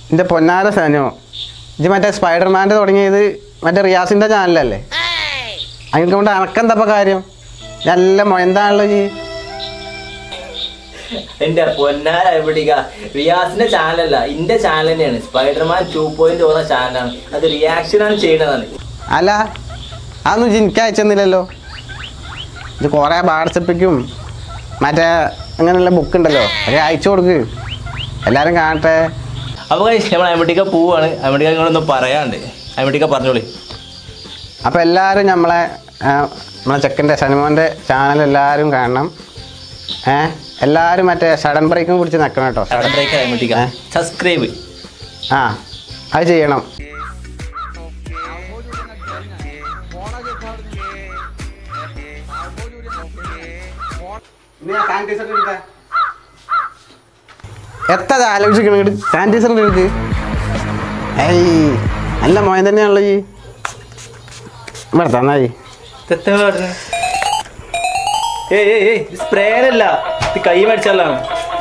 എൻ്റെ പൊന്നാര സനോ ഇത് മറ്റേ സ്പൈഡർമാൻ്റെ തുടങ്ങിയത് മറ്റേ റിയാസിൻ്റെ ചാനലല്ലേ അതിനെ കൊണ്ട് അനക്കെന്തപ്പോൾ കാര്യം നല്ല മൊയന്താണല്ലോ ജി എന്റെ പൊന്നാര എവിടിക റിയാസിന്റെ ചാനലല്ല എന്റെ ചാനൽ തന്നെയാണ് സ്പൈഡർമാൻ ടു പോയിന്റ് ഓന്ന ചാനലാണ് അത് റിയാക്ഷൻ ആണ് ചെയ്യുന്നതാണ് അല്ല അതൊന്നും ഇജ്ജ് എനിക്ക് അയച്ചെന്നില്ലല്ലോ ഇത് കുറേ വാട്സപ്പിക്കും മറ്റേ അങ്ങനെയുള്ള ബുക്ക് ഉണ്ടല്ലോ അത് അയച്ചു കൊടുക്ക് എല്ലാവരും കാണട്ടെ അപ്പൊ guys, നമ്മൾ അമേരിക്ക പോവാണ് അമേരിക്ക നിങ്ങളൊന്ന് പറയാണ്ട് അമേരിക്ക പറഞ്ഞോളി അപ്പോൾ എല്ലാവരും നമ്മളെ ആ, നമ്മളെ ചെക്കൻ്റെ സനിമോൻ്റെ ചാനൽ എല്ലാവരും കാണണം ഏ എല്ലാവരും മറ്റേ സഡൻ ബ്രേക്കും പിടിച്ച് നിൽക്കണം കേട്ടോ സഡൻ ബ്രേക്ക് അമേരിക്ക ഏ? സബ്സ്ക്രൈബ് ആ അത് ചെയ്യണം എത്ര ആലോചിക്കണം സാനിറ്റൈസറിൻ്റെ എടുക്ക് ഏയ് നല്ല മോയൻ തന്നെയാണല്ലോ ഈ ഇവിടെ തന്നായി സ്പ്രേ അല്ല ഇത് കൈ മേടിച്ചാലാണ്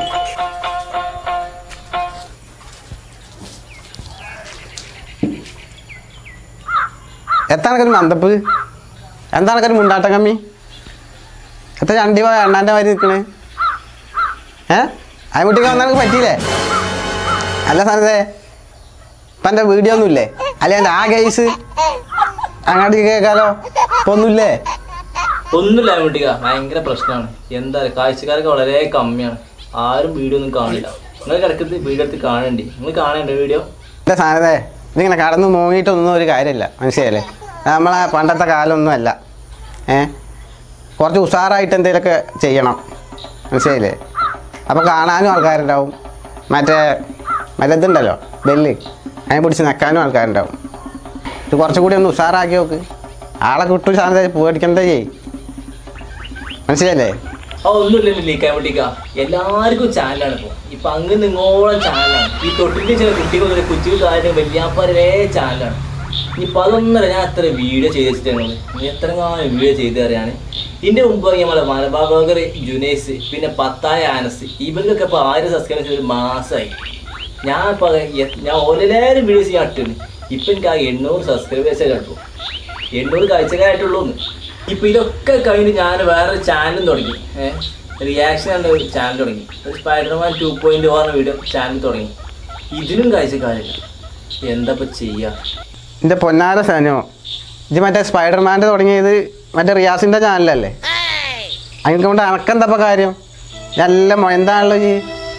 എത്ര കണക്കൊരു മന്ദപ്പ് എന്താ കണക്കൊരു മുണ്ടാട്ട കമ്മി എത്ര ചണ്ടി പോയ അണ്ണാൻ്റെ മാതിരി നിൽക്കണേ ഏ അയമുട്ടിക്ക് വന്നാൽ എനിക്ക് പറ്റിയില്ലേ അല്ല സാധനത്തെ ഇപ്പം എൻ്റെ വീഡിയോ ഒന്നുമില്ലേ അല്ല എൻ്റെ ആ കേസ് അങ്ങോട്ട് കേൾക്കാലോ ഇപ്പൊ ഒന്നുമില്ലേ ഒന്നുമില്ല അമേരിക്ക ഭയങ്കര പ്രശ്നമാണ് എന്താ കാഴ്ചക്കാരൊക്കെ വളരെ കമ്മിയാണ് ആരും വീഡിയോ ഒന്നും കാണില്ല നിങ്ങൾ കിടക്കത്ത് വീഡിയോ എടുത്ത് കാണണ്ടേ നിങ്ങൾ കാണണ്ടേ വീഡിയോ എൻ്റെ സാധനത്തെ ഇതിങ്ങനെ കടന്ന് മൂങ്ങിയിട്ടൊന്നും ഒരു കാര്യമില്ല മനസ്സിലായില്ലേ നമ്മളെ പണ്ടത്തെ കാലമൊന്നുമല്ല ഏ കുറച്ച് ഉഷാറായിട്ട് എന്തെങ്കിലുമൊക്കെ ചെയ്യണം മനസ്സിലായില്ലേ അപ്പോൾ കാണാനും ആൾക്കാരുണ്ടാവും മറ്റേ മറ്റേ ഇതുണ്ടല്ലോ ബെല്ല് അതിനെ പിടിച്ച് നിൽക്കാനും ആൾക്കാരുണ്ടാവും ഇത് കുറച്ചുകൂടി ഒന്ന് ഉഷാറാക്കി നോക്ക് ആളെ കിട്ടും സാധനത്തെ പേടിക്കണ്ടേ ചെയ് മനസ്സിലായില്ലേ ആ ഒന്നുമില്ല ലീക്കാൻ വേണ്ടിക്ക എല്ലാവർക്കും ചാനലാണ് ഇപ്പൊ ഇപ്പൊ അങ്ങ് നിങ്ങോളം ചാനലാണ് ഈ തൊട്ടിന്റെ ചില കുട്ടികൾ മുതൽ കൊച്ചു കാര്യം വലിയാപ്പാരേ ചാനലാണ് ഇനിയിപ്പൊ അതൊന്നല്ല ഞാൻ എത്ര വീഡിയോ ചെയ്ത് വെച്ചിട്ടാണ് ഇനി എത്ര കാലം വീഡിയോ ചെയ്ത് അറിയാണ് ഇതിന്റെ മുമ്പ് നമ്മളെ മലബാർ ജുനൈസ് പിന്നെ പത്തായ ആനസ് ഇവർക്കൊക്കെ ഇപ്പൊ ആയിരം സബ്സ്ക്രൈബേഴ്സ് ഒരു മാസമായി ഞാൻ ഇപ്പൊ എ- ഞാൻ ഓരോരും വീഡിയോസ് ഞാൻ ഇട്ടിട്ടുണ്ട് ഇപ്പൊ എനിക്ക് ആ എണ്ണൂറ് സബ്സ്ക്രൈബേഴ്സേ കിട്ടും എണ്ണൂറ് കാഴ്ചക്കാരായിട്ടുള്ളൂ ഇപ്പൊ ഇതൊക്കെ കഴിഞ്ഞ് ഞാൻ വേറൊരു ചാനലും തുടങ്ങി ഏഹ് റിയാക്ഷൻ എന്ന ഒരു ചാനൽ തുടങ്ങി ഒരു സ്പൈഡർമാൻ ടു പോയിന്റ് ഓർന്ന വീഡിയോ ചാനൽ തുടങ്ങി ഇതിനും കാഴ്ചക്കാരില്ല എന്താ ഇപ്പൊ ചെയ്യാ എൻ്റെ പൊന്നാര സനോ ഇത് മറ്റേ സ്പൈഡർമാൻ്റെ തുടങ്ങിയത് മറ്റേ റിയാസിൻ്റെ ചാനലല്ലേ അതിനെ കൊണ്ട് അനക്കെന്തപ്പോൾ കാര്യം നല്ല മൊയന്താണല്ലോ ഈ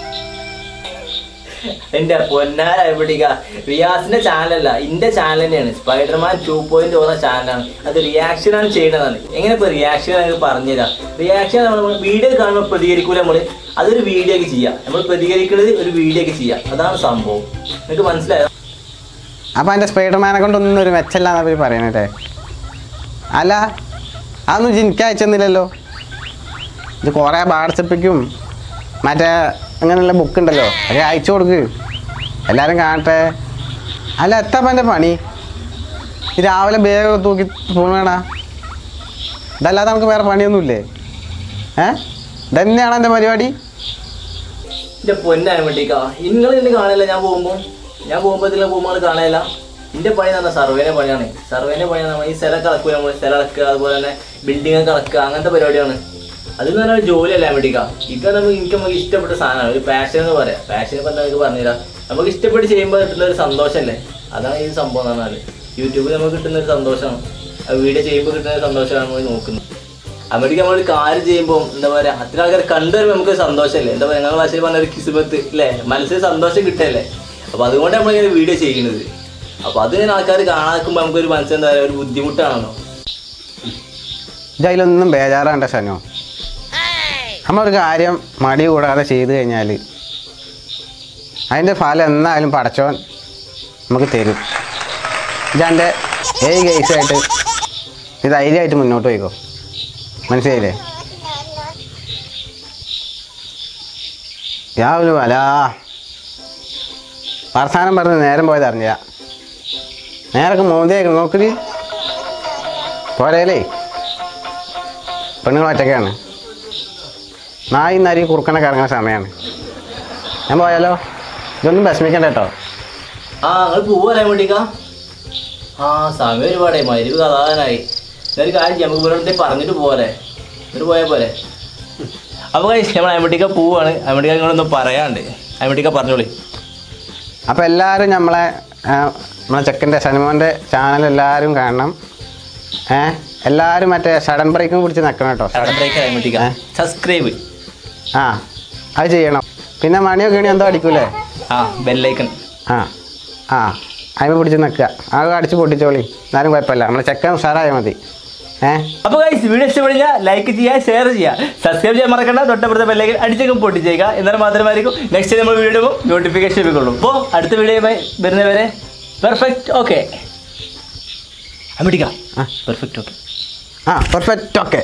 എന്റെ പൊന്നാര എവിടിക റിയാസിന്റെ ചാനലല്ല എന്റെ ചാനൽ തന്നെയാണ് സ്പൈഡർമാൻ ടു പോയിന്റ് ഓർന്ന ചാനലാണ് അത് റിയാക്ഷൻ ആണ് ചെയ്യുന്നതാണ് എങ്ങനെ ഇപ്പൊ റിയാക്ഷൻ ആണ് പറഞ്ഞുതരാം റിയാക്ഷൻ നമ്മൾ വീഡിയോ കാണുമ്പോൾ പ്രതികരിക്കൂല നമ്മള് അതൊരു വീഡിയോ ഒക്കെ ചെയ്യാം നമ്മൾ പ്രതികരിക്കുന്നത് ഒരു വീഡിയോ ഒക്കെ ചെയ്യാം അതാണ് സംഭവം നിങ്ങൾക്ക് മനസ്സിലായോ അപ്പോൾ എൻ്റെ സ്പൈഡർമാനെ കൊണ്ടൊന്നും ഒരു മെച്ചമില്ലാന്ന് അവർ പറയണേ അല്ല അതൊന്നും ഇജ്ജ് എനിക്ക് അയച്ചെന്നില്ലല്ലോ ഇത് കുറേ വാട്സപ്പിക്കും മറ്റേ അങ്ങനെയുള്ള ബുക്ക് ഉണ്ടല്ലോ അത് അയച്ചു കൊടുക്ക് എല്ലാവരും കാണട്ടെ അല്ല എത്താപ്പം എൻ്റെ പണി ഈ രാവിലെ ബാഗ് തൂക്കി പോണേടാ ഇതല്ലാതെ നമുക്ക് വേറെ പണിയൊന്നുമില്ലേ ഏ ഇതന്നെയാണ് എൻ്റെ പരിപാടി എന്റെ പൊന്നായ വേണ്ടിക്കാ നിങ്ങൾ ഇന്ന് കാണില്ല ഞാൻ പോകുമ്പോ ഞാൻ പോകുമ്പോ ഇതിലെ പോകുമ്പോൾ കാണില്ല എന്റെ പണി എന്ന് പറഞ്ഞാൽ സർവേന്റെ പണിയാണ് സർവേന്റെ പണിയാണ് നമ്മൾ ഈ സ്ഥലം കളക്കുക നമ്മൾ സ്ഥലം ഇളക്കുക അതുപോലെ തന്നെ ബിൽഡിംഗ് കളക്കുക അങ്ങനത്തെ പരിപാടിയാണ് അത് എന്ന് പറഞ്ഞാൽ ജോലിയല്ല വേണ്ടിക്കാ ഇത് നമുക്ക് എനിക്ക് നമുക്ക് ഇഷ്ടപ്പെട്ട സാധനമാണ് ഒരു പാഷൻ എന്ന് പറയാം പാഷൻ ഇപ്പം നമുക്ക് പറഞ്ഞുതരാം നമുക്ക് ഇഷ്ടപ്പെട്ട് ചെയ്യുമ്പോൾ കിട്ടുന്ന ഒരു സന്തോഷമല്ലേ അതാണ് ഈ സംഭവം എന്ന് പറഞ്ഞാൽ യൂട്യൂബിൽ നമുക്ക് കിട്ടുന്ന ഒരു സന്തോഷമാണ് ആ വീഡിയോ ചെയ്യുമ്പോൾ കിട്ടുന്ന ഒരു സന്തോഷമാണ് നമ്മൾ നോക്കുന്നത് അമേരിക്ക നമ്മൾ ഒരു കാര്യം ചെയ്യുമ്പോൾ എന്താ പറയാ അത്ര ആൾക്കാർ കണ്ടുവരുമ്പോൾ നമുക്ക് ഒരു സന്തോഷമല്ലേ എന്താ പറയുക ഞങ്ങളുടെ ഭാഷയിൽ പറഞ്ഞ ഒരു കിസ്മത്ത് അല്ലേ മനസ്സിൽ സന്തോഷം കിട്ടല്ലേ അപ്പൊ അതുകൊണ്ട് നമ്മളിങ്ങനെ വീഡിയോ ചെയ്യുന്നത് അപ്പൊ അത് ഇങ്ങനെ ആൾക്കാർ കാണാക്കുമ്പോൾ നമുക്കൊരു മനസ്സിൽ എന്താ പറയുക ഒരു ബുദ്ധിമുട്ടാണല്ലോ ഇജ്ജ് അതിലൊന്നും ബേജാറാണ്ട ശനോ നമ്മളൊരു കാര്യം മടി കൂടാതെ ചെയ്തു കഴിഞ്ഞാൽ അതിൻ്റെ ഫലം എന്നാലും പടച്ചോൻ നമുക്ക് തരും ഇജാൻ്റെ ഏഴ് കേസായിട്ട് ഇത് ധൈര്യമായിട്ട് മുന്നോട്ട് പോയിക്കോ മനസ്സിലായില്ലേ രാവിലെ വലാ വർത്താനം പറഞ്ഞ് നേരം പോയത് അറിഞ്ഞ നേരൊക്കെ മോന്തിയേക്ക് നോക്കി പോരേലേ പെണ്ണുങ്ങൾ ഒറ്റയ്ക്കാണ് നായി നരി കുറുക്കനെ കറങ്ങുന്ന സമയമാണ് ഞാൻ പോയാലോ ഇതൊന്നും വിഷമിക്കണ്ട കേട്ടോ ആ നിങ്ങൾ പോവല്ലേ വേണ്ടിക്കാ ആ സമയം ഒരുപാടായി മരുവ് കഥാനായി എന്നൊരു കാര്യം ചെയ്യാം നമുക്ക് ഇവരോട് എന്തേലും പറഞ്ഞിട്ട് പോരെ എന്നിട്ട് പോയാൽ പോരെ അപ്പോൾ കഴിച്ച് നമ്മൾ അമ്മട്ടിക്ക പോവാണ് അമ്മട്ടിക്ക നിങ്ങളൊന്ന് പറയാണ്ട് അമ്മട്ടിക്ക പറഞ്ഞോളി അപ്പോൾ എല്ലാവരും നമ്മളെ ആ, നമ്മളെ ചെക്കൻ്റെ സനിമോൻ്റെ ചാനൽ എല്ലാവരും കാണണം ഏ എല്ലാവരും മറ്റേ സഡൻ ബ്രേക്കും പിടിച്ച് നിൽക്കണം കേട്ടോ സഡൻ ബ്രേക്ക് അമ്മട്ടിക്ക സബ്സ്ക്രൈബ് ആ അത് ചെയ്യണം പിന്നെ മണിയൊക്കെ ഇനി എന്തോ അടിക്കൂലേ ആ ബെല്ലൈക്കൺ ആ ആ അതിന് പിടിച്ച് നിൽക്കുക അത് അടിച്ച് പൊട്ടിച്ചോളി എന്നാലും കുഴപ്പമില്ല നമ്മളെ ചെക്കൻ ഉഷാറായാൽ മതി ഏ അപ്പോൾ ഗൈസ് വീഡിയോ ഇഷ്ടപ്പെടുക ലൈക്ക് ചെയ്യുക ഷെയർ ചെയ്യുക സബ്സ്ക്രൈബ് ചെയ്യാൻ മറക്കണ്ട തൊട്ടപ്പുറത്തെ ബെല്ലൈക്കൻ അടിച്ചേക്കും പൊട്ടിച്ചേക്കുക എന്നാൽ മാത്രമായിരിക്കും നെക്സ്റ്റ് നമ്മൾ വീഡിയോ ഇടുമ്പോൾ നോട്ടിഫിക്കേഷൻ ലഭിക്കുള്ളൂ അപ്പോൾ അടുത്ത വീഡിയോയുമായി വരുന്നവരെ പെർഫെക്റ്റ് ഓക്കെ അമിടിക്കാം ആ. പെർഫെക്റ്റ് ഓക്കെ ആ പെർഫെക്റ്റ് ഓക്കെ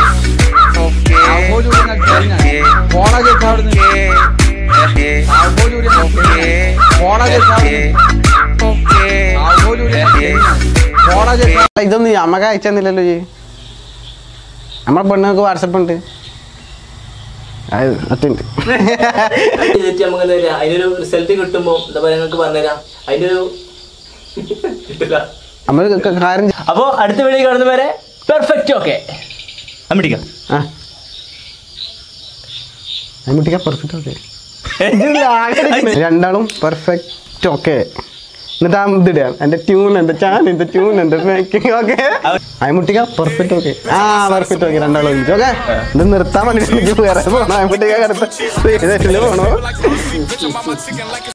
ഇതൊന്നും നമുക്ക് അയച്ചെന്നില്ലല്ലോ ജി നമ്മളെ പെണ്ണുങ്ങൾക്ക് വാട്സപ്പ് ഉണ്ട് അത് ഒറ്റ മിനിറ്റ്. ചെയ്തിട്ട് നമുക്ക് എന്താ പറയുക അതിനൊരു റിസൾട്ട് കിട്ടുമ്പോൾ എന്താ പറയുക നിങ്ങൾക്ക് പറഞ്ഞുതരാം അതിൻ്റെ ഒരു കിട്ടില്ല നമ്മൾ ക- കാര്യം ചെയ്യ- അപ്പോൾ അടുത്ത വീഡിയോ കാണുന്നവരെ പെർഫെക്റ്റ് ഓക്കെ അമിടിക്കാം ആ അമ്മൂട്ടിക്ക പെർഫെക്റ്റ് ഓക്കെ രണ്ടാളും പെർഫെക്റ്റ് ഓക്കെ എന്നിട്ട് ആ ഇതിടുക എൻ്റെ ട്യൂൺ എൻ്റെ ചാൻ എൻ്റെ ട്യൂൺ എൻ്റെ മേക്കിംഗ് ഓക്കെ അയമുട്ടിക്ക പെർഫെക്റ്റ് ഓക്കെ ആ പെർഫെക്റ്റ് ഓക്കെ രണ്ടാളും ഒരുമിച്ച് ഓക്കെ ഇത് നിർത്താൻ വേണ്ടിയിട്ട് എനിക്ക് വേറെ പോകണം അയമുട്ടിക്ക അടുത്ത പോകണോ